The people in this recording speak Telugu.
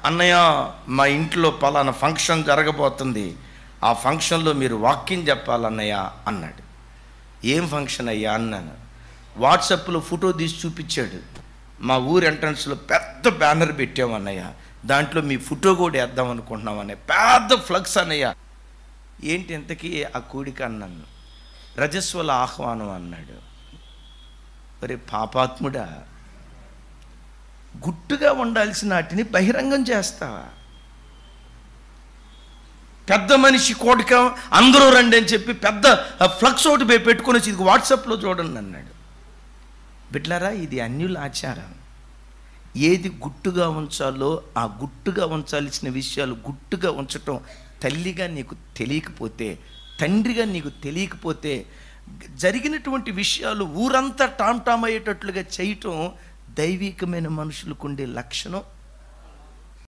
అన్నయ్య మా ఇంట్లో పలానా ఫంక్షన్ జరగబోతుంది ఆ ఫంక్షన్లో మీరు వాక్యం చెప్పాలన్నయ్య అన్నాడు ఏం ఫంక్షన్ అయ్యా అన్నాను వాట్సాప్లో ఫోటో తీసి చూపించాడు మా ఊరు ఎంట్రన్స్లో పెద్ద బ్యానర్ పెట్టామన్నయ్య దాంట్లో మీ ఫోటో కూడా వేద్దాం అనుకుంటున్నాం అన్నయ్య పెద్ద ఫ్లక్స్ అన్నయ్య ఏంటి ఇంతకీ ఆ కూడిక అన్నాను రజస్వల ఆహ్వానం అన్నాడు మరి పాపాత్ముడా గుట్టుగా ఉండాల్సిన వాటిని బహిరంగం చేస్తావా పెద్ద మనిషి కోటిక అందరూ రండి అని చెప్పి పెద్ద ఫ్లక్స్ ఒకటి పె- పెట్టుకొని వచ్చి ఇది వాట్సాప్లో చూడండి అన్నాడు బిడ్లరా ఇది అన్యుల ఆచారం ఏది గుట్టుగా ఉంచాలో ఆ గుట్టుగా ఉంచాల్సిన విషయాలు గుట్టుగా ఉంచటం తల్లిగా నీకు తెలియకపోతే తండ్రిగా నీకు తెలియకపోతే జరిగినటువంటి విషయాలు ఊరంతా టామ్ టామ్ అయ్యేటట్లుగా చేయటం దైవికమైన మనుషులకు ఉండే లక్షణం